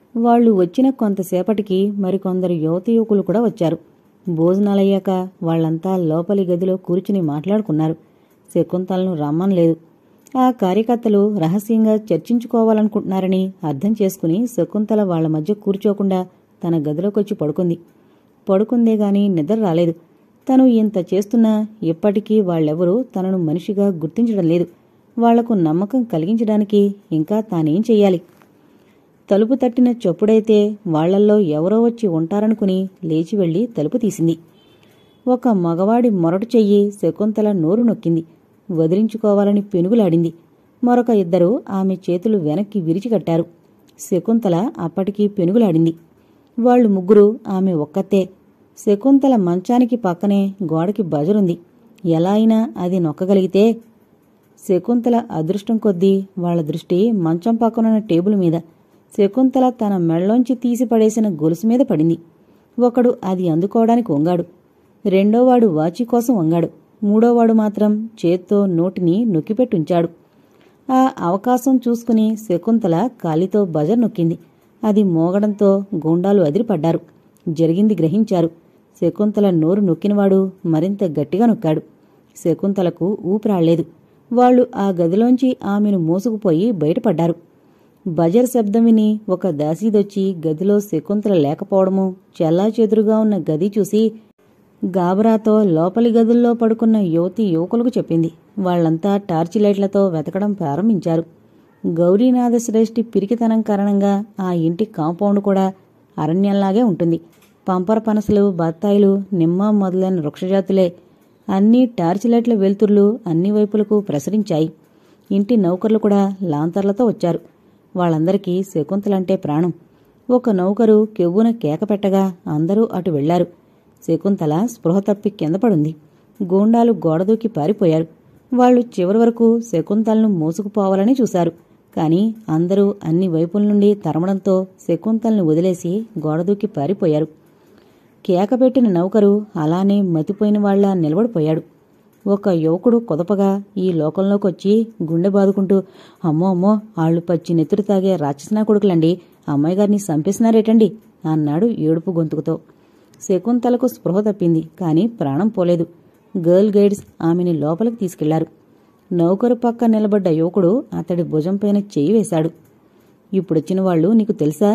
వాళ్ళు వచ్చిన కొంతసేపటికి మరికొందరు యువత యువకులు కూడా వచ్చారు భోజనాలయ్యాక వాళ్ళంతా లోపలి గదిలో కూర్చుని మాట్లాడుకున్నారు శకుంతలను రమ్మనలేదు ఆ కార్యకర్తలు రహస్యంగా చర్చించుకోవాలనుకుంటున్నారని అర్థం చేసుకుని శకుంతల వాళ్ల మధ్య కూర్చోకుండా తన గదిలోకొచ్చి పడుకుంది పడుకుందే గాని నిద్ర రాలేదు తను ఇంత చేస్తున్నా ఇప్పటికీ వాళ్ళెవరూ తనను మనిషిగా గుర్తించడం లేదు వాళ్లకు నమ్మకం కలిగించడానికి ఇంకా తానేం చెయ్యాలి తలుపు తట్టిన చప్పుడైతే వాళ్లల్లో ఎవరో వచ్చి ఉంటారనుకుని లేచి వెళ్లి తలుపు తీసింది ఒక మగవాడి మొరటు చెయ్యి శకుంతల నోరు నొక్కింది వదిలించుకోవాలని పెనుగులాడింది మరొక ఇద్దరు ఆమె చేతులు వెనక్కి విరిచికట్టారు శకుంతల అప్పటికి పెనుగులాడింది వాళ్ళు ముగ్గురు ఆమె ఒక్కతే శకుంతల మంచానికి పక్కనే గోడకి బజరుంది ఎలా అయినా అది నొక్కగలిగితే శకుంతల అదృష్టం కొద్దీ వాళ్ల దృష్టి మంచం పక్కనున్న టేబుల్ మీద శకుంతల తన మెళ్ళలోంచి తీసి పడేసిన గొలుసు మీద పడింది ఒకడు అది అందుకోవడానికి వంగాడు రెండోవాడు వాచి కోసం వంగాడు మూడోవాడు మాత్రం చేత్తో నోటిని నొక్కిపెట్టుంచాడు ఆ అవకాశం చూసుకుని శకుంతల కాలితో బజర్ నొక్కింది అది మోగడంతో గూండాలు అదిరిపడ్డారు జరిగింది గ్రహించారు శకుంతల నోరు నొక్కినవాడు మరింత గట్టిగా నొక్కాడు శకుంతలకు ఊపిరాళ్లేదు వాళ్లు ఆ గదిలోంచి ఆమెను మోసుకుపోయి బయటపడ్డారు బజర్ శబ్దం విని ఒక దాసీదొచ్చి గదిలో శకుంతల లేకపోవడము చెల్లాచెదురుగా ఉన్న గది చూసి గాబరాతో లోపలి గదుల్లో పడుకున్న యువతి యువకులకు చెప్పింది వాళ్లంతా టార్చి లైట్లతో వెతకడం ప్రారంభించారు గౌరీనాథ శ్రేష్ఠి పిరికితనం కారణంగా ఆ ఇంటి కాంపౌండ్ కూడా అరణ్యంలాగే ఉంటుంది పంపర పనసలు బత్తాయిలు నిమ్మ మొదలైన వృక్షజాతులే అన్ని టార్చ్ లైట్ల వెలుతుర్లు అన్ని వైపులకు ప్రసరించాయి ఇంటి నౌకర్లు కూడా లాంతర్లతో వచ్చారు వాళ్ళందరికీ శకుంతలంటే ప్రాణం ఒక నౌకరు కెవ్వున కేక పెట్టగా అందరూ అటు వెళ్లారు శకుంతల స్పృహ తప్పి కింద పడుంది గూండాలు గోడదూకి పారిపోయారు వాళ్ళు చివరి వరకు శకుంతలను మోసుకుపోవాలని చూశారు కాని అందరూ అన్ని వైపుల నుండి తరమడంతో శకుంతల్ని వదిలేసి గోడదూకి పారిపోయారు కేకపెట్టిన నౌకరు అలానే మతిపోయిన వాళ్ల నిలబడిపోయాడు ఒక యువకుడు కొదపగా ఈ లోకంలోకొచ్చి గుండె బాదుకుంటూ అమ్మో అమ్మో ఆళ్లు పచ్చి నెత్తురు తాగే రాక్షసనా కొడుకులండి అమ్మాయి గారిని చంపేసినారేటండి అన్నాడు ఏడుపు గొంతుకుతో శకుంతలకు స్పృహ తప్పింది కాని ప్రాణం పోలేదు గర్ల్ గైడ్స్ ఆమెని లోపలికి తీసుకెళ్లారు నౌకరు పక్క నిలబడ్డ యువకుడు అతడి భుజంపైన చెయ్యి వేశాడు ఇప్పుడొచ్చిన వాళ్ళు నీకు తెలుసా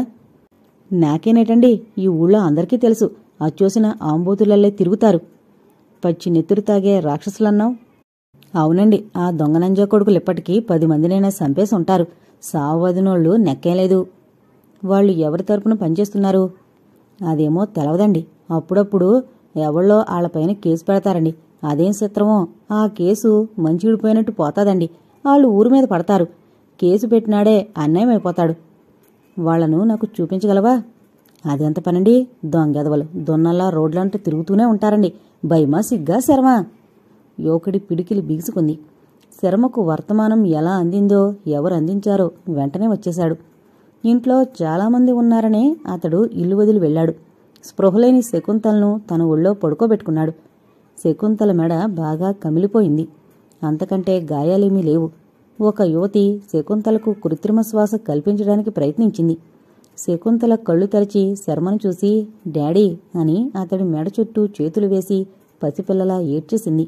నాకేనేటండి ఈ ఊళ్ళో అందరికీ తెలుసు అచ్చోసిన ఆంబోతులల్లే తిరుగుతారు పచ్చి నెత్తురు తాగే రాక్షసులన్నావు అవునండి ఆ దొంగనంజా కొడుకులు ఇప్పటికీ పది మందినైనా చంపేసి ఉంటారు సావు వదినోళ్ళు నెక్కేలేదు వాళ్ళు ఎవరి తరపున పనిచేస్తున్నారు అదేమో తెలవదండి అప్పుడప్పుడు ఎవళ్ళో ఆళ్లపైన కేసు పెడతారండి అదేం చిత్రమో ఆ కేసు మంచిడిపోయినట్టు పోతాదండి వాళ్ళు ఊరి మీద పడతారు కేసు పెట్టినాడే అన్యాయం అయిపోతాడు వాళ్లను నాకు చూపించగలవా అదెంత పనండి దొంగెదవలు దొన్నల్లా రోడ్లంటూ తిరుగుతూనే ఉంటారండి భయమా సిగ్గా శర్మా యువకుడి పిడికిలి బిగుసుకుంది శర్మకు వర్తమానం ఎలా అందిందో ఎవరు అందించారో వెంటనే వచ్చేశాడు ఇంట్లో చాలామంది ఉన్నారనే అతడు ఇల్లు వదిలి వెళ్ళాడు స్పృహలేని శకుంతలను తన ఒళ్ళో పడుకోబెట్టుకున్నాడు శకుంతల మెడ బాగా కమిలిపోయింది అంతకంటే గాయాలేమీ లేవు ఒక యువతి శకుంతలకు కృత్రిమ శ్వాస కల్పించడానికి ప్రయత్నించింది శకుంతల కళ్ళు తెరచి శర్మను చూసి డాడీ అని అతడి మెడ చుట్టూ చేతులు వేసి పసిపిల్లలా ఏడ్చేసింది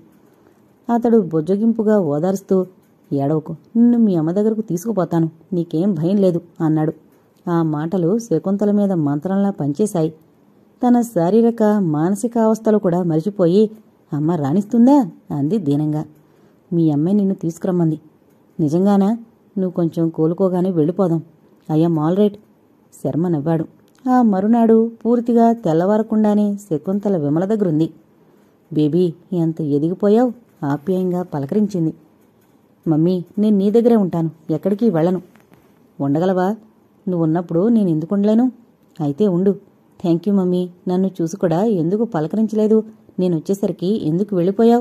అతడు బుజ్జగింపుగా ఓదారుస్తూ ఏడవకు నిన్ను మీ అమ్మ దగ్గరకు తీసుకుపోతాను నీకేం భయం లేదు అన్నాడు ఆ మాటలు శకుంతల మీద మంత్రంలా పనిచేశాయి తన శారీరక మానసిక అవస్థలు కూడా మరిచిపోయి అమ్మ రాణిస్తుందా అంది దీనంగా మీ అమ్మాయి నిన్ను తీసుకురమ్మంది నిజంగానా నువ్వు కొంచెం కోలుకోగానే వెళ్ళిపోదాం అయ్యా ఆల్ రైట్ శర్మ నవ్వాడు ఆ మరునాడు పూర్తిగా తెల్లవారకుండానే శకుంతల విమల దగ్గరుంది బేబీ ఎంత ఎదిగిపోయావు ఆప్యాయంగా పలకరించింది మమ్మీ నేను నీ దగ్గరే ఉంటాను ఎక్కడికి వెళ్ళను ఉండగలవా నువ్వున్నప్పుడు నేను ఎందుకు ఉండలేను అయితే ఉండు థ్యాంక్ యూ మమ్మీ నన్ను చూసి కూడా ఎందుకు పలకరించలేదు నేను వచ్చేసరికి ఎందుకు వెళ్ళిపోయావు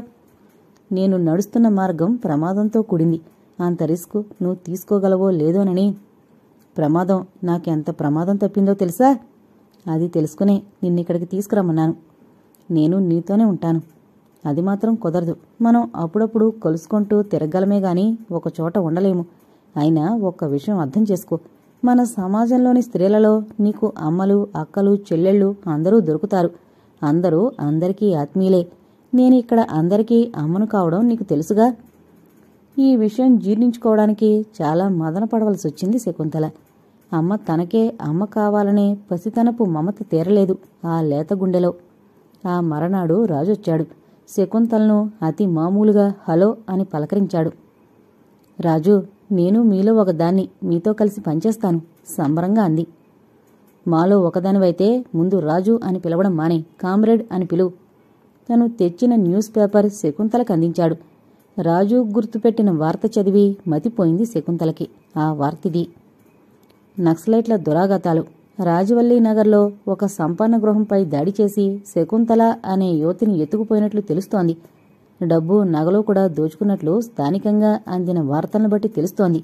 నేను నడుస్తున్న మార్గం ప్రమాదంతో కూడింది అంత రిస్క్ నువ్వు తీసుకోగలవో లేదోనని ప్రమాదం నాకెంత ప్రమాదం తప్పిందో తెలుసా అది తెలుసుకునే నిన్నిక్కడికి తీసుకురమ్మన్నాను నేను నీతోనే ఉంటాను అది మాత్రం కుదరదు మనం అప్పుడప్పుడు కలుసుకుంటూ తిరగలమే గాని ఒక చోట ఉండలేము అయినా ఒక్క విషయం అర్థం చేసుకో మన సమాజంలోని స్త్రీలలో నీకు అమ్మలు అక్కలు చెల్లెళ్ళు అందరూ దొరుకుతారు అందరూ అందరికీ ఆత్మీయులే నేను ఇక్కడ అందరికీ అమ్మను కావడం నీకు తెలుసుగా ఈ విషయం జీర్ణించుకోవడానికి చాలా మదన పడవలసి వచ్చింది శకుంతల అమ్మ తనకే అమ్మ కావాలనే పసితనపు మమత తీరలేదు ఆ లేత గుండెలో ఆ మరనాడు రాజొచ్చాడు శకుంతలను అతి మామూలుగా హలో అని పలకరించాడు రాజు నేను మీలో ఒకదాన్ని మీతో కలిసి పనిచేస్తాను సంబరంగా అంది మాలో ఒకదానివైతే ముందు రాజు అని పిలవడం మానే కామ్రేడ్ అని పిలువు తను తెచ్చిన న్యూస్ పేపర్ శకుంతలకు అందించాడు రాజు గుర్తుపెట్టిన వార్త చదివి మతిపోయింది శకుంతలకి ఆ వార్తిది నక్సలైట్ల దురాగతాలు రాజవల్లి నగర్లో ఒక సంపన్న గృహంపై దాడి చేసి శకుంతల అనే యువతిని ఎత్తుకుపోయినట్లు తెలుస్తోంది డబ్బు నగలు కూడా దోచుకున్నట్లు స్థానికంగా అందిన వార్తలను బట్టి తెలుస్తోంది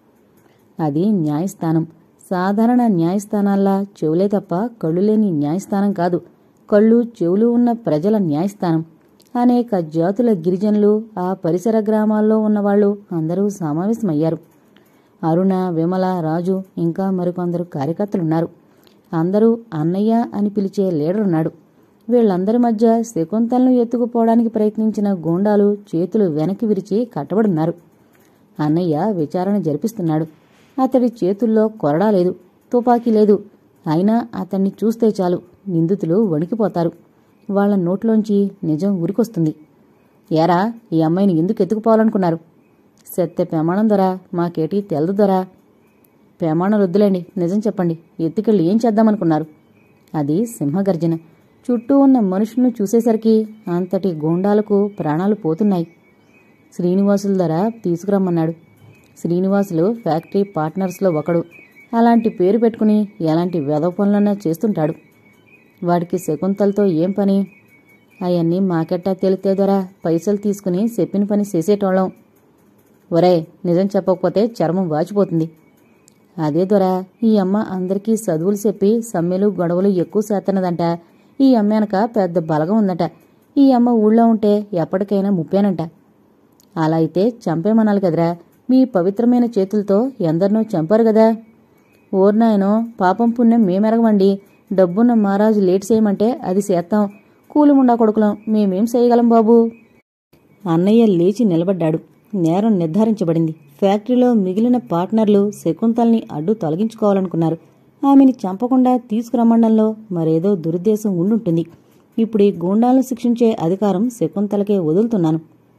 అది న్యాయస్థానం సాధారణ న్యాయస్థానాల్లా చెవులే తప్ప కళ్ళు లేని న్యాయస్థానం కాదు కళ్ళు చెవులు ఉన్న ప్రజల న్యాయస్థానం అనేక జాతుల గిరిజనులు ఆ పరిసర గ్రామాల్లో ఉన్నవాళ్లు అందరూ సమావేశమయ్యారు అరుణ విమల రాజు ఇంకా మరికొందరు కార్యకర్తలున్నారు అందరూ అన్నయ్య అని పిలిచే లీడరున్నాడు వీళ్ళందరి మధ్య శకుంతలను ఎత్తుకుపోవడానికి ప్రయత్నించిన గూండాలు చేతులు వెనక్కి విరిచి కట్టబడున్నారు అన్నయ్య విచారణ జరిపిస్తున్నాడు అతడి చేతుల్లో కొరడా లేదు తుపాకీ లేదు అయినా అతన్ని చూస్తే చాలు నిందితులు వణికిపోతారు వాళ్ళ నోట్లోంచి నిజం ఉరికొస్తుంది ఏరా ఈ అమ్మాయిని ఎందుకు ఎత్తుకుపోవాలనుకున్నారు సత్య ప్రమాణం దొరా మాకేటి తెలదు దొరా ప్రమాణాలు వద్దులేండి నిజం చెప్పండి ఎత్తుకెళ్ళి ఏం చేద్దామనుకున్నారు అది సింహగర్జన చుట్టూ ఉన్న మనుషులను చూసేసరికి అంతటి గూండాలకు ప్రాణాలు పోతున్నాయి శ్రీనివాసుల ధర తీసుకురమ్మన్నాడు శ్రీనివాసులు ఫ్యాక్టరీ పార్ట్నర్స్లో ఒకడు అలాంటి పేరు పెట్టుకుని ఎలాంటి వెధవ పనులన్నా చేస్తుంటాడు వాడికి శకుంతలతో ఏం పని అవన్నీ మాకెట్టా తెలితే దొరా పైసలు తీసుకుని చెప్పిన పని చేసేటోళ్ళం ఒరే నిజం చెప్పకపోతే చర్మం వాచిపోతుంది అదే దొరా ఈ అమ్మ అందరికీ చదువులు చెప్పి సమ్మెలు గొడవలు ఎక్కువ చేస్తున్నదంట ఈ అమ్మ వెనక పెద్ద బలగం ఉందట ఈ అమ్మ ఊళ్ళో ఉంటే ఎప్పటికైనా ముప్పేనంట అలా అయితే చంపేమనాలి కదరా మీ పవిత్రమైన చేతులతో ఎందరినో చంపారు కదా ఓర్నాయనో పాపం పుణ్యం మేమెరగమండి డబ్బున్న మహారాజు లేట్ చేయమంటే అది చేస్తాం కూలిముండా కొడుకులం మేమేం చేయగలం బాబు అన్నయ్య లేచి నిలబడ్డాడు నేరం నిర్ధారించబడింది ఫ్యాక్టరీలో మిగిలిన పార్ట్నర్లు శకుంతల్ని అడ్డు తొలగించుకోవాలనుకున్నారు ఆమెని చంపకుండా తీసుకురమ్మండంలో మరేదో దురుద్దేశం ఉండుంటుంది ఇప్పుడు ఈ గూండాలను శిక్షించే అధికారం శకుంతలకే వదులుతున్నాను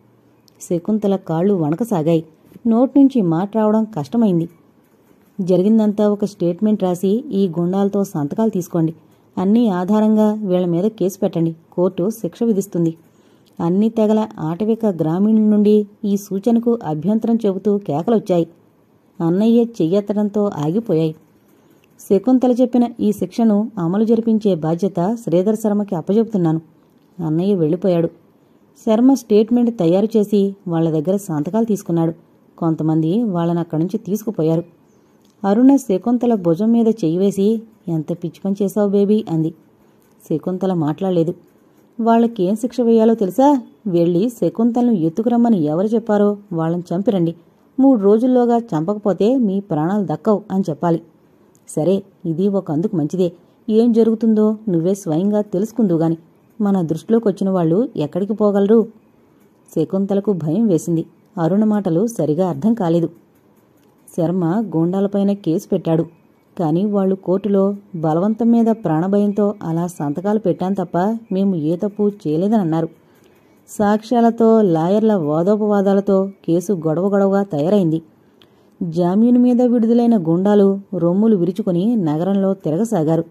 శకుంతల కాళ్ళు వణకసాగాయి నోట్ నుంచి మాట రావడం కష్టమైంది జరిగిందంతా ఒక స్టేట్మెంట్ రాసి ఈ గుండాలతో సంతకాలు తీసుకోండి అన్నీ ఆధారంగా వీళ్ల మీద కేసు పెట్టండి కోర్టు శిక్ష విధిస్తుంది అన్ని తెగల ఆటవిక గ్రామీణుల నుండి ఈ సూచనకు అభ్యంతరం చెబుతూ కేకలొచ్చాయి అన్నయ్య చెయ్యెత్తడంతో ఆగిపోయాయి శకుంతల చెప్పిన ఈ శిక్షను అమలు జరిపించే బాధ్యత శ్రీధర్ శర్మకి అప్పచెబుతున్నాను అన్నయ్య వెళ్ళిపోయాడు శర్మ స్టేట్మెంట్ తయారు చేసి వాళ్ళ దగ్గర సంతకాలు తీసుకున్నాడు కొంతమంది వాళ్ళని అక్కడి నుంచి తీసుకుపోయారు అరుణ శకుంతల భుజం మీద చెయ్యి వేసి ఎంత పిచ్చి పని చేశావు బేబీ అంది శకుంతల మాట్లాడలేదు వాళ్ళకేం శిక్ష వేయాలో తెలుసా వెళ్ళి శకుంతలను ఎత్తుకురమ్మని ఎవరు చెప్పారో వాళ్ళని చంపిరండి మూడు రోజుల్లోగా చంపకపోతే మీ ప్రాణాలు దక్కవు అని చెప్పాలి సరే ఇది ఒక అందుకు మంచిదే ఏం జరుగుతుందో నువ్వే స్వయంగా తెలుసుకుందు గాని మన దృష్టిలోకి వచ్చిన వాళ్ళు ఎక్కడికి పోగలరు శకుంతలకు భయం వేసింది అరుణ మాటలు సరిగా అర్థం కాలేదు శర్మ గూండాలపైన కేసు పెట్టాడు కానీ వాళ్ళు కోర్టులో బలవంతం మీద ప్రాణభయంతో అలా సంతకాలు పెట్టాం తప్ప మేము ఏ తప్పు చేయలేదని అన్నారు సాక్ష్యాలతో లాయర్ల వాదోపవాదాలతో కేసు గొడవ గొడవగా తయారైంది జామీను మీద విడుదలైన గుండాలు రొమ్ములు విరుచుకుని నగరంలో తిరగసాగారు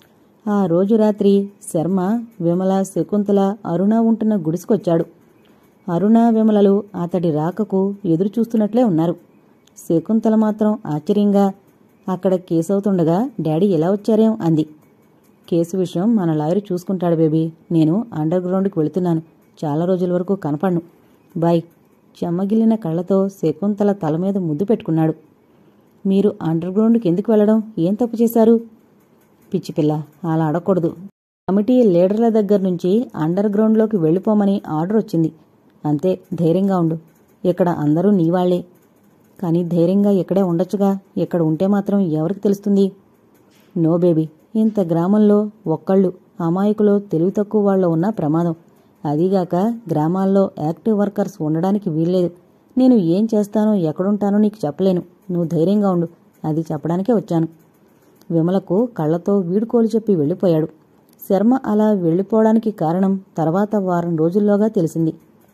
ఆ రోజు రాత్రి శర్మ విమల శకుంతల అరుణ ఉంటున్న గుడిసుకొచ్చాడు అరుణ విమలలు అతడి రాకకు ఎదురు చూస్తున్నట్లే ఉన్నారు శకుంతల మాత్రం ఆశ్చర్యంగా అక్కడ కేసు అవుతుండగా డాడీ ఎలా వచ్చారేం అంది కేసు విషయం మన లాయర్ చూసుకుంటాడు బేబీ నేను అండర్ గ్రౌండ్కి వెళుతున్నాను చాలా రోజుల వరకు కనపడను బాయ్ చెమ్మగిల్లిన కళ్ళతో శకుంతల తల మీద ముద్దు పెట్టుకున్నాడు మీరు అండర్ గ్రౌండ్కి ఎందుకు వెళ్ళడం ఏం తప్పు చేశారు పిచ్చి పిల్ల అలా అడగకూడదు కమిటీ లీడర్ల దగ్గర నుంచి అండర్ గ్రౌండ్లోకి వెళ్ళిపోమని ఆర్డర్ వచ్చింది అంతే ధైర్యంగా ఉండు ఇక్కడ అందరూ నీవాళ్లే కానీ ధైర్యంగా ఇక్కడే ఉండొచ్చుగా ఇక్కడ ఉంటే మాత్రం ఎవరికి తెలుస్తుంది నో బేబీ ఇంత గ్రామంలో ఒక్కళ్ళు అమాయకులో తెలివి తక్కువ వాళ్ళు ఉన్న ప్రమాదం అదీగాక గ్రామాల్లో యాక్టివ్ వర్కర్స్ ఉండడానికి వీల్లేదు నేను ఏం చేస్తానో ఎక్కడుంటానో నీకు చెప్పలేను నువ్వు ధైర్యంగా ఉండు అది చెప్పడానికే వచ్చాను విమలకు కళ్ళతో వీడుకోలు చెప్పి వెళ్ళిపోయాడు శర్మ అలా వెళ్ళిపోవడానికి కారణం తర్వాత వారం రోజుల్లోగా తెలిసింది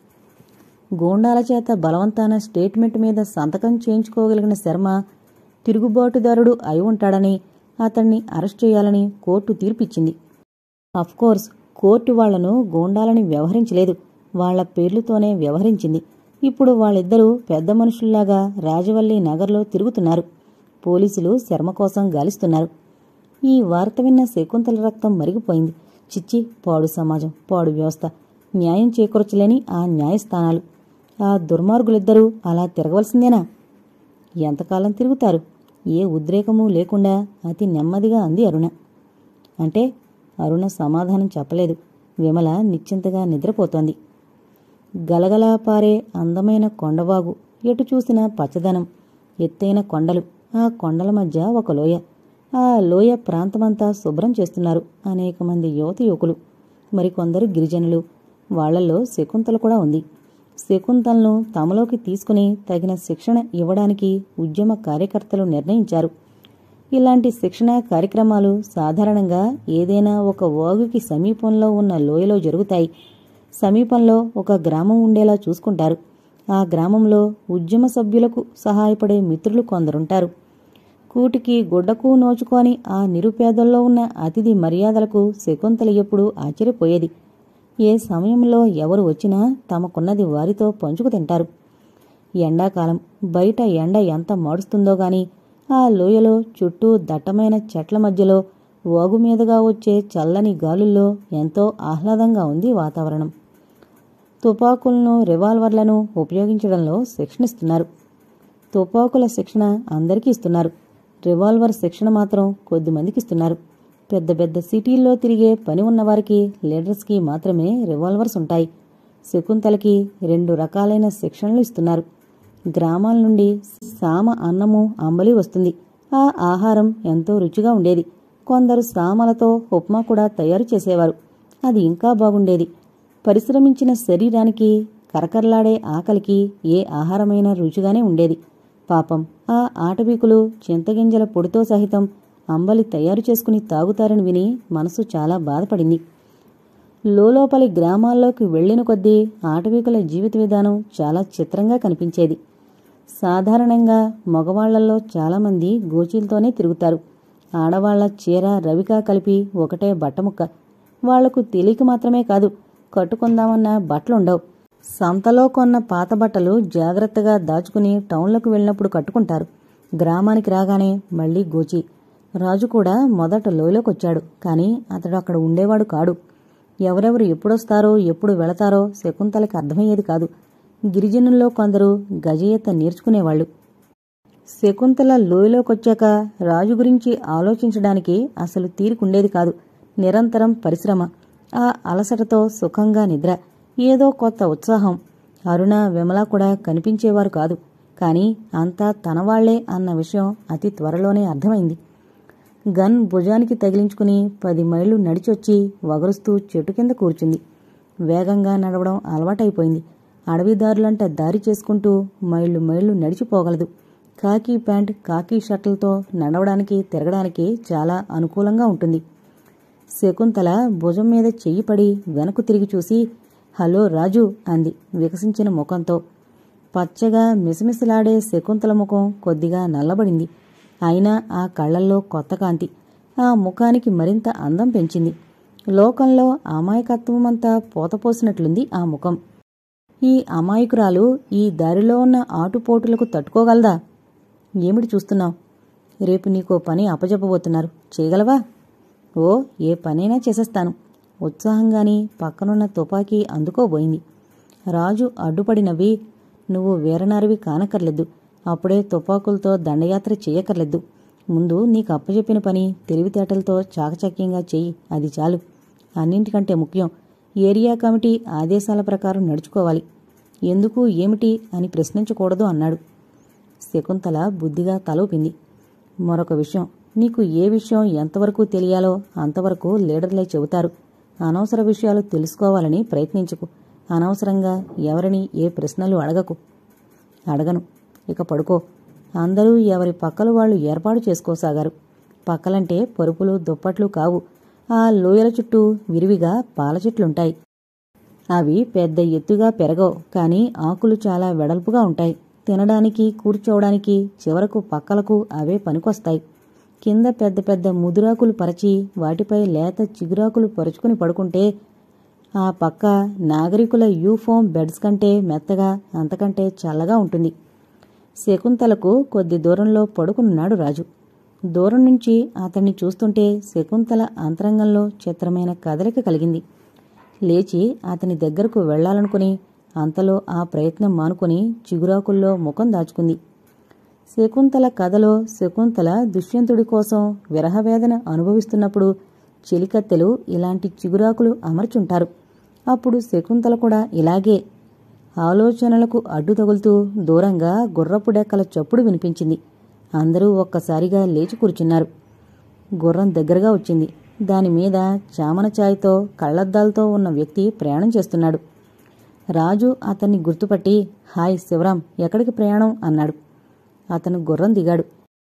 గూండాల చేత బలవంతాన స్టేట్మెంట్ మీద సంతకం చేయించుకోగలిగిన శర్మ తిరుగుబాటుదారుడు అయి ఉంటాడని అతన్ని అరెస్ట్ చేయాలని కోర్టు తీర్పిచ్చింది కోర్స్ కోర్టు వాళ్లను గూండాలని వ్యవహరించలేదు వాళ్ల పేర్లతోనే వ్యవహరించింది ఇప్పుడు వాళ్ళిద్దరూ పెద్ద మనుషుల్లాగా రాజవల్లి నగర్లో తిరుగుతున్నారు పోలీసులు శర్మ కోసం గాలిస్తున్నారు ఈ వార్త విన్న శకుంతల రక్తం మరిగిపోయింది చిచ్చి పాడు సమాజం పాడు వ్యవస్థ న్యాయం చేకూర్చలేని ఆ న్యాయస్థానాలు ఆ దుర్మార్గులిద్దరూ అలా తిరగవలసిందేనా ఎంతకాలం తిరుగుతారు ఏ ఉద్రేకమూ లేకుండా అతి నెమ్మదిగా అంది అరుణ అంటే అరుణ సమాధానం చెప్పలేదు విమల నిశ్చింతగా నిద్రపోతోంది గలగలా పారే అందమైన కొండవాగు ఎటు చూసినా పచ్చదనం ఎత్తైన కొండలు ఆ కొండల మధ్య ఒక లోయ ఆ లోయ ప్రాంతమంతా శుభ్రం చేస్తున్నారు అనేక మంది యువత యువకులు మరికొందరు గిరిజనులు వాళ్లలో శకుంతల కూడా ఉంది శకుంతలను తమలోకి తీసుకుని తగిన శిక్షణ ఇవ్వడానికి ఉద్యమ కార్యకర్తలు నిర్ణయించారు ఇలాంటి శిక్షణ కార్యక్రమాలు సాధారణంగా ఏదైనా ఒక వాగుకి సమీపంలో ఉన్న లోయలో జరుగుతాయి సమీపంలో ఒక గ్రామం ఉండేలా చూసుకుంటారు ఆ గ్రామంలో ఉద్యమ సభ్యులకు సహాయపడే మిత్రులు కొందరుంటారు కూటికి గుడ్డకు నోచుకొని ఆ నిరుపేదల్లో ఉన్న అతిథి మర్యాదలకు శకుంతల ఎప్పుడూ ఆశ్చర్యపోయేది ఏ సమయంలో ఎవరు వచ్చినా తమకున్నది వారితో పంచుకు తింటారు ఎండాకాలం బయట ఎండ ఎంత మాడుస్తుందో గాని ఆ లోయలో చుట్టూ దట్టమైన చెట్ల మధ్యలో వాగు మీదుగా వచ్చే చల్లని గాలుల్లో ఎంతో ఆహ్లాదంగా ఉంది వాతావరణం తుపాకులను రివాల్వర్లను ఉపయోగించడంలో శిక్షణ ఇస్తున్నారు తుపాకుల శిక్షణ అందరికీ ఇస్తున్నారు రివాల్వర్ శిక్షణ మాత్రం కొద్దిమందికి ఇస్తున్నారు పెద్ద పెద్ద సిటీల్లో తిరిగే పని ఉన్నవారికి లీడర్స్కి మాత్రమే రివాల్వర్స్ ఉంటాయి శకుంతలకి రెండు రకాలైన శిక్షణలు ఇస్తున్నారు గ్రామాల నుండి సామ అన్నము అంబలి వస్తుంది ఆ ఆహారం ఎంతో రుచిగా ఉండేది కొందరు సామలతో ఉప్మా కూడా తయారు చేసేవారు అది ఇంకా బాగుండేది పరిశ్రమించిన శరీరానికి కరకరలాడే ఆకలికి ఏ ఆహారమైనా రుచిగానే ఉండేది పాపం ఆ ఆటవీకులు చింతగింజల పొడితో సహితం అంబలి తయారు చేసుకుని తాగుతారని విని మనసు చాలా బాధపడింది లోలోపలి గ్రామాల్లోకి వెళ్లిన కొద్దీ ఆటవీకుల జీవిత విధానం చాలా చిత్రంగా కనిపించేది సాధారణంగా మగవాళ్లలో చాలామంది గోచీలతోనే తిరుగుతారు ఆడవాళ్ల చీర రవికా కలిపి ఒకటే బట్టముక్క వాళ్లకు తెలియక మాత్రమే కాదు కట్టుకుందామన్న బట్టలుండవు సంతలో కొన్న పాత బట్టలు జాగ్రత్తగా దాచుకుని టౌన్లకు వెళ్ళినప్పుడు కట్టుకుంటారు గ్రామానికి రాగానే మళ్లీ గోచి రాజు కూడా మొదట లోయలోకొచ్చాడు కాని అతడు అక్కడ ఉండేవాడు కాడు ఎవరెవరు ఎప్పుడొస్తారో ఎప్పుడు వెళతారో శకుంతలకి అర్థమయ్యేది కాదు గిరిజనుల్లో కొందరు గజయత నేర్చుకునేవాళ్లు శకుంతల లోయలోకొచ్చాక రాజు గురించి ఆలోచించడానికి అసలు తీరికుండేది కాదు నిరంతరం పరిశ్రమ ఆ అలసటతో సుఖంగా నిద్ర ఏదో కొత్త ఉత్సాహం అరుణ విమల కూడా కనిపించేవారు కాదు కాని అంతా తనవాళ్లే అన్న విషయం అతి త్వరలోనే అర్థమైంది గన్ భుజానికి తగిలించుకుని పది మైళ్ళు నడిచొచ్చి వగరుస్తూ చెట్టు కింద కూర్చుంది వేగంగా నడవడం అలవాటైపోయింది అడవిదారులంట దారి చేసుకుంటూ మైళ్ళు మైళ్ళు నడిచిపోగలదు కాకీ ప్యాంట్ కాకీ షర్ట్లతో నడవడానికి తిరగడానికి చాలా అనుకూలంగా ఉంటుంది శకుంతల భుజం మీద చెయ్యి పడి వెనక్కు తిరిగి చూసి హలో రాజు అంది వికసించిన ముఖంతో పచ్చగా మిసమిసలాడే శకుంతల ముఖం కొద్దిగా నల్లబడింది అయినా ఆ కళ్లల్లో కొత్త కాంతి ఆ ముఖానికి మరింత అందం పెంచింది లోకంలో అమాయకత్వమంతా పోతపోసినట్లుంది ఆ ముఖం ఈ అమాయకురాలు ఈ దారిలో ఉన్న ఆటుపోటులకు తట్టుకోగలదా ఏమిటి చూస్తున్నావు రేపు నీకో పని అప్పజెప్పబోతున్నారు చేయగలవా ఓ ఏ పనైనా చేసేస్తాను ఉత్సాహంగాని పక్కనున్న తుపాకీ అందుకోబోయింది రాజు అడ్డుపడి నవ్వి నువ్వు వీరనారివి కానక్కర్లేదు అప్పుడే తుపాకులతో దండయాత్ర చేయక్కర్లేదు ముందు నీకు అప్పచెప్పిన పని తెలివితేటలతో చాకచక్యంగా చెయ్యి అది చాలు అన్నింటికంటే ముఖ్యం ఏరియా కమిటీ ఆదేశాల ప్రకారం నడుచుకోవాలి ఎందుకు ఏమిటి అని ప్రశ్నించకూడదు అన్నాడు శకుంతల బుద్ధిగా తలూపింది మరొక విషయం నీకు ఏ విషయం ఎంతవరకు తెలియాలో అంతవరకు లీడర్లే చెబుతారు అనవసర విషయాలు తెలుసుకోవాలని ప్రయత్నించుకు అనవసరంగా ఎవరిని ఏ ప్రశ్నలు అడగకు అడగను ఇక పడుకో అందరూ ఎవరి పక్కలు వాళ్ళు ఏర్పాటు చేసుకోసాగారు పక్కలంటే పరుపులు దుప్పట్లు కావు ఆ లోయల చుట్టూ విరివిగా పాల చెట్లుంటాయి అవి పెద్ద ఎత్తుగా పెరగవు కానీ ఆకులు చాలా వెడల్పుగా ఉంటాయి తినడానికి కూర్చోవడానికి చివరకు పక్కలకు అవే పనికొస్తాయి కింద పెద్ద పెద్ద ముదురాకులు పరచి వాటిపై లేత చిగురాకులు పరుచుకుని పడుకుంటే ఆ పక్క నాగరికుల యూఫోమ్ బెడ్స్ కంటే మెత్తగా అంతకంటే చల్లగా ఉంటుంది శకుంతలకు కొద్ది దూరంలో పడుకున్నాడు రాజు దూరం నుంచి అతన్ని చూస్తుంటే శకుంతల అంతరంగంలో చిత్రమైన కదలిక కలిగింది లేచి అతని దగ్గరకు వెళ్లాలనుకుని అంతలో ఆ ప్రయత్నం మానుకొని చిగురాకుల్లో ముఖం దాచుకుంది శకుంతల కథలో శకుంతల దుష్యంతుడి కోసం విరహవేదన అనుభవిస్తున్నప్పుడు చెలికత్తెలు ఇలాంటి చిగురాకులు అమర్చుంటారు అప్పుడు శకుంతల కూడా ఇలాగే ఆలోచనలకు అడ్డు తగులుతూ దూరంగా గుర్రపు డెక్కల చప్పుడు వినిపించింది అందరూ ఒక్కసారిగా లేచి కూర్చున్నారు గుర్రం దగ్గరగా వచ్చింది దాని మీద చామన ఛాయ్తో కళ్లద్దాలతో ఉన్న వ్యక్తి ప్రయాణం చేస్తున్నాడు రాజు అతన్ని గుర్తుపట్టి హాయ్ శివరాం ఎక్కడికి ప్రయాణం అన్నాడు అతను గుర్రం దిగాడు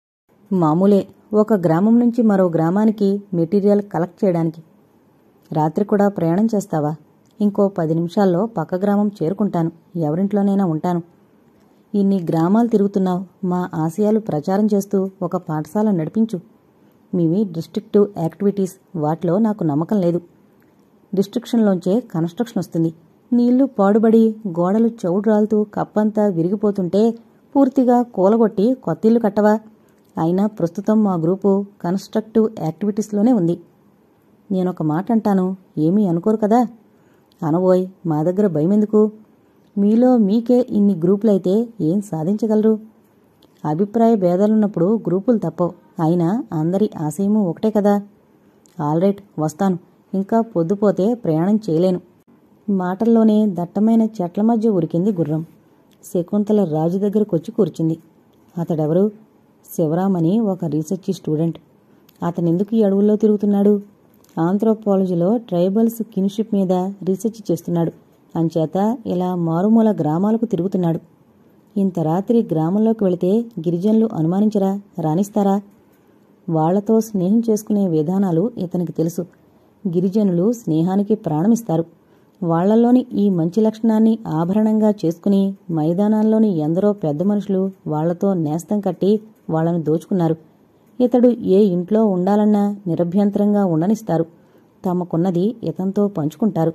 మామూలే ఒక గ్రామం నుంచి మరో గ్రామానికి మెటీరియల్ కలెక్ట్ చేయడానికి రాత్రి కూడా ప్రయాణం చేస్తావా ఇంకో పది నిమిషాల్లో పక్క గ్రామం చేరుకుంటాను ఎవరింట్లోనైనా ఉంటాను ఇన్ని గ్రామాలు తిరుగుతున్నావు మా ఆశయాలు ప్రచారం చేస్తూ ఒక పాఠశాల నడిపించు మీవి డిస్ట్రిక్టివ్ యాక్టివిటీస్ వాటిలో నాకు నమ్మకం లేదు డిస్ట్రిక్షన్లోంచే కన్స్ట్రక్షన్ వస్తుంది నీళ్లు పాడుబడి గోడలు చౌడు రాలుతూ కప్పంతా విరిగిపోతుంటే పూర్తిగా కూలగొట్టి కొత్తిల్లు కట్టవా అయినా ప్రస్తుతం మా గ్రూపు కన్స్ట్రక్టివ్ యాక్టివిటీస్లోనే ఉంది నేనొక మాట అంటాను ఏమీ అనుకోరు కదా అనబోయ్ మా దగ్గర భయమెందుకు మీలో మీకే ఇన్ని గ్రూపులైతే ఏం సాధించగలరు అభిప్రాయ భేదాలున్నప్పుడు గ్రూపులు తప్పవు అయినా అందరి ఆశయము ఒకటే కదా ఆల్రైట్ వస్తాను ఇంకా పొద్దుపోతే ప్రయాణం చేయలేను మాటల్లోనే దట్టమైన చెట్ల మధ్య ఉరికింది గుర్రం శకుంతల రాజు దగ్గరకొచ్చి కూర్చుంది అతడెవరు శివరామని ఒక రీసెర్చ్ స్టూడెంట్ అతనెందుకు ఈ అడవుల్లో తిరుగుతున్నాడు ఆంథ్రోపాలజీలో ట్రైబల్స్ కిన్షిప్ మీద రీసెర్చ్ చేస్తున్నాడు అంచేత ఇలా మారుమూల గ్రామాలకు తిరుగుతున్నాడు ఇంత రాత్రి గ్రామంలోకి వెళితే గిరిజనులు అనుమానించరా రాణిస్తారా వాళ్లతో స్నేహం చేసుకునే విధానాలు ఇతనికి తెలుసు గిరిజనులు స్నేహానికి ప్రాణమిస్తారు వాళ్లలోని ఈ మంచి లక్షణాన్ని ఆభరణంగా చేసుకుని మైదానాల్లోని ఎందరో పెద్ద మనుషులు వాళ్లతో నేస్తం కట్టి వాళ్లను దోచుకున్నారు ఇతడు ఏ ఇంట్లో ఉండాలన్నా నిరభ్యంతరంగా ఉండనిస్తారు తమకున్నది ఇతంతో పంచుకుంటారు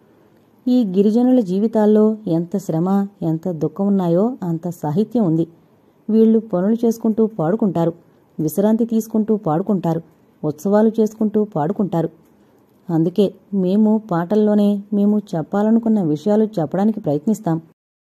ఈ గిరిజనుల జీవితాల్లో ఎంత శ్రమ ఎంత దుఃఖం ఉన్నాయో అంత సాహిత్యం ఉంది వీళ్ళు పనులు చేసుకుంటూ పాడుకుంటారు విశ్రాంతి తీసుకుంటూ పాడుకుంటారు ఉత్సవాలు చేసుకుంటూ పాడుకుంటారు అందుకే మేము పాటల్లోనే మేము చెప్పాలనుకున్న విషయాలు చెప్పడానికి ప్రయత్నిస్తాం